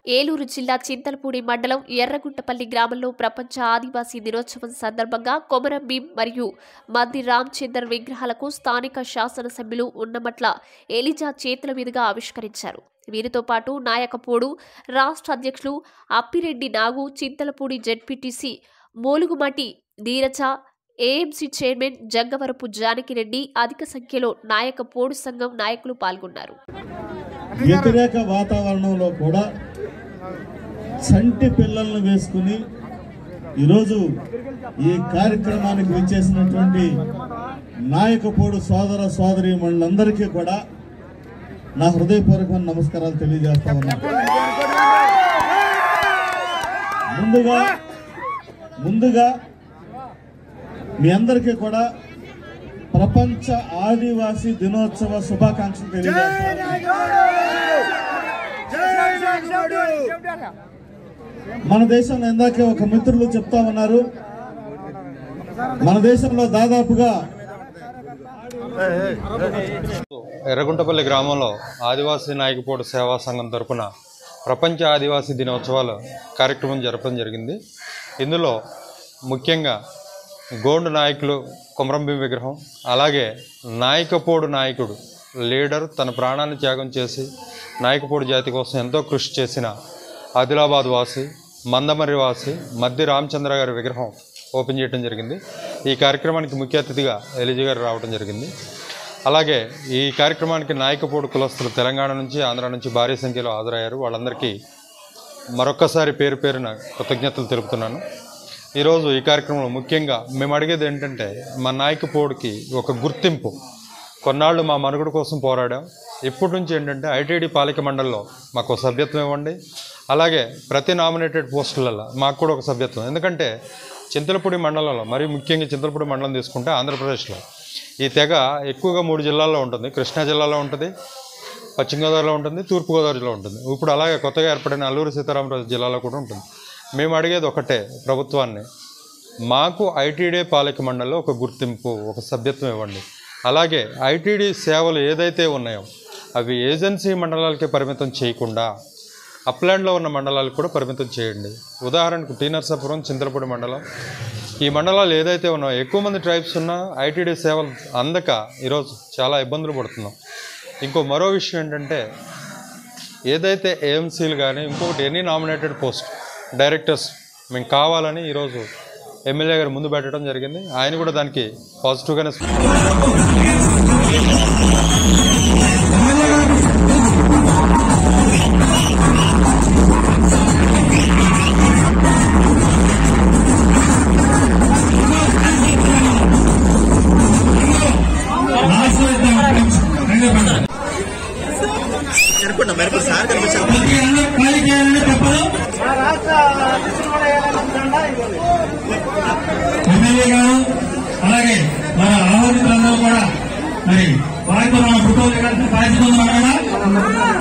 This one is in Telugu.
ఏలూరు జిల్లా చింతలపూడి మండలం ఎర్రగుంటపల్లి గ్రామంలో ప్రపంచ ఆదివాసీ దినోత్సవం సందర్భంగా కొమరం భీం మరియు మంది రామచందర్ విగ్రహాలకు స్థానిక శాసనసభ్యులు ఉన్నమట్ల ఎలిజా చేతుల మీదుగా ఆవిష్కరించారు వీరితో పాటు నాయకపోడు రాష్ట్ర అధ్యక్షులు Appireddy Nagu Chintalapudi ZPTC Molugumati Neeraja AMC chairman Jaggavarapu Janakireddy అధిక సంఖ్యలో నాయకపోడు సంఘం నాయకులు పాల్గొన్నారు వ్యతిరేక వాతావరణంలో కూడా చంటి పిల్లలను వేసుకుని ఈరోజు ఈ కార్యక్రమానికి విచ్చేసినటువంటి నాయకపోడు సోదర సోదరి మనులందరికీ కూడా నా హృదయపూర్వకమైన నమస్కారాలు తెలియజేస్తా ఉన్నాను ముందుగా ముందుగా మీ అందరికీ కూడా ప్రపంచ ఆదివాసీ దినోత్సవ శుభాకాంక్షలు తెలియజేస్తాను మన దేశంలో ఇందాకే ఒక మిత్రులు చెప్తా ఉన్నారు మన దేశంలో దాదాపుగా ఎర్రగుంటపల్లి గ్రామంలో ఆదివాసీ నాయకపోటు సేవా సంఘం తరపున ప్రపంచ ఆదివాసీ దినోత్సవాలు కార్యక్రమం జరపడం జరిగింది ఇందులో ముఖ్యంగా గోండు నాయకులు కొమరంభీం విగ్రహం అలాగే నాయకపోడు నాయకుడు లీడర్ తన ప్రాణాన్ని త్యాగం చేసి నాయకపోడు జాతి కోసం ఎంతో కృషి చేసిన ఆదిలాబాద్ వాసి మందమర్రి వాసి మద్ది రామచంద్ర గారి విగ్రహం ఓపెన్ చేయడం జరిగింది ఈ కార్యక్రమానికి ముఖ్య అతిథిగా ఎలిజీ గారు రావడం జరిగింది అలాగే ఈ కార్యక్రమానికి నాయకపోడు కులస్తులు తెలంగాణ నుంచి ఆంధ్ర నుంచి భారీ సంఖ్యలో హాజరయ్యారు వాళ్ళందరికీ మరొక్కసారి పేరు పేరున కృతజ్ఞతలు తెలుపుతున్నాను ఈరోజు ఈ కార్యక్రమంలో ముఖ్యంగా మేము అడిగేది ఏంటంటే మా నాయకపోడికి ఒక గుర్తింపు కొన్నాళ్ళు మా మనుగడ కోసం పోరాడాం ఇప్పటి నుంచి ఏంటంటే ఐటీడీ పాలిక మండలిలో మాకు ఒక సభ్యత్వం ఇవ్వండి అలాగే ప్రతి నామినేటెడ్ పోస్టులలో మాకు కూడా ఒక సభ్యత్వం ఎందుకంటే చింతలపూడి మండలంలో మరి ముఖ్యంగా చింతలపూడి మండలం తీసుకుంటే ఆంధ్రప్రదేశ్లో ఈ తెగ ఎక్కువగా మూడు జిల్లాల్లో ఉంటుంది కృష్ణా జిల్లాలో ఉంటుంది పశ్చిమ గోదావరిలో ఉంటుంది తూర్పుగోదావరిలో ఉంటుంది ఇప్పుడు అలాగే కొత్తగా ఏర్పడిన అల్లూరు సీతారామరాజు జిల్లాలో కూడా ఉంటుంది మేము అడిగేది ఒకటే ప్రభుత్వాన్ని మాకు ఐటీడీ పాలక మండలిలో ఒక గుర్తింపు ఒక సభ్యత్వం ఇవ్వండి అలాగే ఐటీడీ సేవలు ఏదైతే ఉన్నాయో అవి ఏజెన్సీ మండలాలకే పరిమితం చేయకుండా అప్లాండ్లో ఉన్న మండలాలకు కూడా పరిమితం చేయండి ఉదాహరణకు టీ నర్సాపురం చింతలపూడి మండలం ఈ మండలాలు ఏదైతే ఉన్నాయో ఎక్కువ మంది ట్రైబ్స్ ఉన్నా ఐటీడీ సేవలు అందక ఈరోజు చాలా ఇబ్బందులు పడుతున్నాం ఇంకో మరో విషయం ఏంటంటే ఏదైతే ఏఎంసీలు కానీ ఇంకొకటి ఎనీ నామినేటెడ్ పోస్ట్ డైరెక్టర్స్ మేము కావాలని ఈరోజు ఎమ్మెల్యే గారు ముందు పెట్టడం జరిగింది ఆయన కూడా దానికి పాజిటివ్గానే ఎమ్మెల్యే గారు అలాగే మన ఆహ్వానితులందరూ కూడా మరి వారితో మన ఫోటోలు దిగాల్సిన బాధ్యత ఉంది మన మీద.